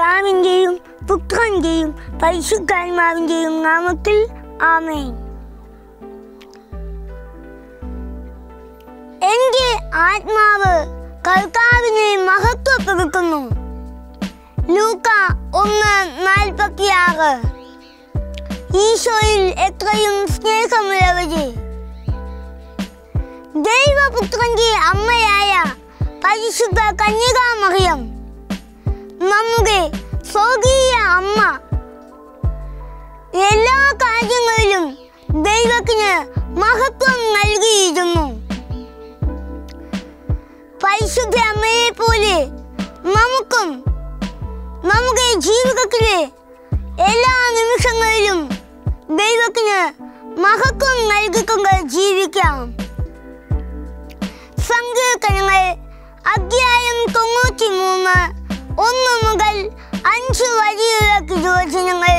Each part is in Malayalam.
പിതാവിൻ്റെയും പുത്രൻ്റെയും പരിശുദ്ധാത്മാവിൻ്റെയും നാമത്തിൽ ആമേൻ എന്റെ ആത്മാവ് കർത്താവിനെ മഹത്വപ്പെടുത്തുന്നു ലൂക്ക ഒന്ന് നാൽപ്പത്തിയാറ് ഈശോയിൽ എത്രയും സ്നേഹമുള്ളവരെ ദൈവപുത്രന്റെ അമ്മയായ പരിശുദ്ധ കന്യകാമറിയം നമ്മുടെ സ്വർഗീയ അമ്മ എല്ലാ കാര്യങ്ങളിലും ദൈവത്തിന് മഹത്വം നൽകിയിരുന്നു പരിശുദ്ധ അമ്മയെ പോലെ നമുക്കും നമ്മുടെ ജീവിതത്തിലെ എല്ലാ നിമിഷങ്ങളിലും ദൈവത്തിന് മഹത്വം നൽകിക്കൊണ്ട് ജീവിക്കാം സങ്കീർത്തനങ്ങൾ അധ്യായം തൊണ്ണൂറ്റി മൂന്ന് ഒന്ന് മുതൽ അഞ്ച് വരെയുള്ള തിരുവചനങ്ങൾ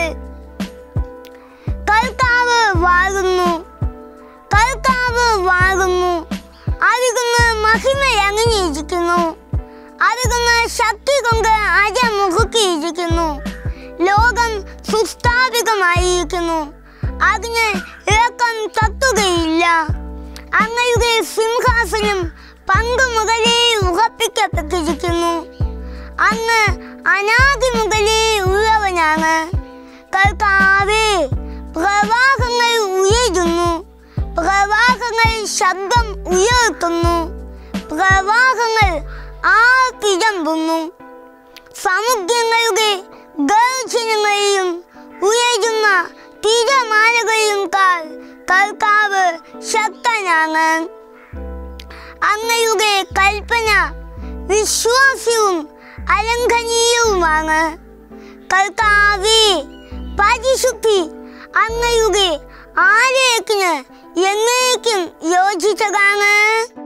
കർത്താവ് വാഴുന്നു കർത്താവ് വാഴുന്നു അവിടുന്ന് മഹിമ അങ്ങിയിരിക്കുന്നു അവിടുന്ന് ശക്തി കൊണ്ട് അര മുറുക്കിയിരിക്കുന്നു ലോകം സുസ്ഥാപിതമായിരിക്കുന്നു അതിന് ഇളക്കം തത്തുകയില്ല അങ്ങയുടെ സിംഹാസനം പണ്ട് മുതലേ ഉറപ്പിക്കപ്പെട്ടിരിക്കുന്നു അങ്ങ് അനാദി മുതലേ ഉള്ളവനാണ് കർത്താവേ പ്രവാഹങ്ങൾ ഉയരുന്നു പ്രവാഹങ്ങൾ ശബ്ദം ഉയർത്തുന്നു പ്രവാഹങ്ങൾ ആർത്തിരമ്പുന്നു സമുദ്രങ്ങളുടെ ഗർജനങ്ങളെയും ഉയരുന്ന തിരമാലകളെയും കാൾ കർത്താവ് ശക്തനാണ് അങ്ങയുടെ കൽപ്പന വിശ്വാസ്യവും അലംഘനീയവുമാണ് കർത്താവേ പരിശുദ്ധി അങ്ങയുടെ ആലയത്തിന് എന്നേക്കും യോജിച്ചതാണ്